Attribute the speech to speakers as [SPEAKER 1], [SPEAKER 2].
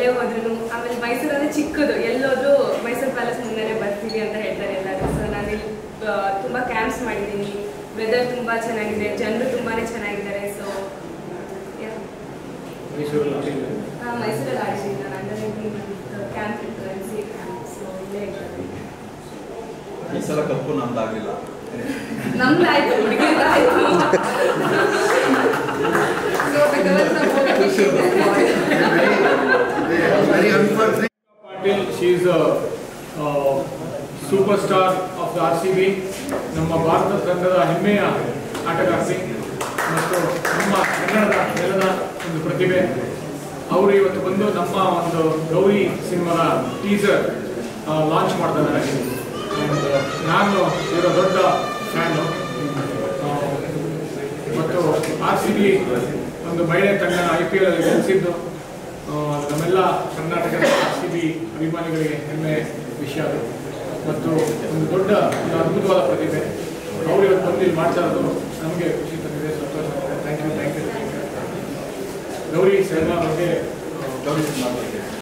[SPEAKER 1] ಎಲ್ಲೇ ಹೋದ್ರು ಆಮೇಲೆ ಮೈಸೂರು ಅಂದರೆ ಚಿಕ್ಕದು ಎಲ್ಲೋದ್ರೂ ಮೈಸೂರು ಪ್ಯಾಲೇಸ್ ಮುಂದೆನೇ ಬರ್ತೀವಿ ಅಂತ ಹೇಳ್ತಾರೆ ಎಲ್ಲರೂ ಸೊ ನಾನು ಇಲ್ಲಿ ತುಂಬ ಕ್ಯಾಂಪ್ಸ್ ಮಾಡಿದ್ದೀನಿ ವೆದರ್ ತುಂಬ ಚೆನ್ನಾಗಿದೆ ಜನರು ತುಂಬಾ ಚೆನ್ನಾಗಿದ್ದಾರೆ ಸೊ
[SPEAKER 2] ಮೈಸೂರಲ್ಲಿ ಆಡಿಲ್ಲ.
[SPEAKER 1] ಮೈಸೂರಲ್ಲಿ ಆಡಿದ್ದೀನಿ ನಾನು ಅಂಡರ್ ಕ್ಯಾಂಪ್ ಇತ್ತು ಎನ್ ಸಿ ಕ್ಯಾಂಪ್ ಸೊ ಇಲ್ಲೇ ಇದ್ದಾರೆ
[SPEAKER 3] ಈ ಸಲ ಕಪ್ಪು ನಮ್ದಾಗ್ಲಿಲ್ಲ
[SPEAKER 1] ನಮ್ದಾಯ್ತು ಹುಡುಗಿರ್ದಾಯ್ತು so because
[SPEAKER 4] very unfortunate.
[SPEAKER 2] Patil she is super star of the R C B ನಮ್ಮ ಭಾರತ ತಂಡದ ಹೆಮ್ಮೆಯ ಆಟಗಾರ್ತಿ ಮತ್ತು ನಮ್ಮ ಕನ್ನಡದ ನೆಲದ ಒಂದು ಪ್ರತಿಭೆ ಅವರು ಇವತ್ತು ಬಂದು ನಮ್ಮ ಒಂದು ಗೌರಿ ಸಿನಿಮಾದ ಟೀಸರ್ ಲಾಂಚ್ ಮಾಡ್ತಾ ಇದ್ದಾರೆ And, ನಾನು ಇವರ ದೊಡ್ಡ ಫ್ಯಾನು ಮತ್ತು ಆರ್ ಸಿ ಬಿ ಒಂದು ಮಹಿಳೆ ತಂಡ ಐ ಪಿ ಎಲ್ ಅಲ್ಲಿ ಗೆಲ್ಲಿಸಿದ್ದು ಆ, ನಮ್ಮೆಲ್ಲ ಕರ್ನಾಟಕದ ಆರ್ ಸಿ ಬಿ ಅಭಿಮಾನಿಗಳಿಗೆ ಹೆಮ್ಮೆ ವಿಷಯ ಅದು ಮತ್ತು ಒಂದು ದೊಡ್ಡ ಒಂದು ಅದ್ಭುತವಾದ ಪ್ರತಿಭೆ ಅವರು ಇವತ್ತು ಬಂದು ಇಲ್ಲಿ ಮಾಡ್ತಾ ಇರೋದು ನಮಗೆ ಖುಷಿ ತಂದಿದೆ ಸಂತೋಷ thank you thank you Gauri cinema ಬಗ್ಗೆ ಆ,
[SPEAKER 3] ಗೌರಿ ಸಿನಿಮಾ ಬಗ್ಗೆ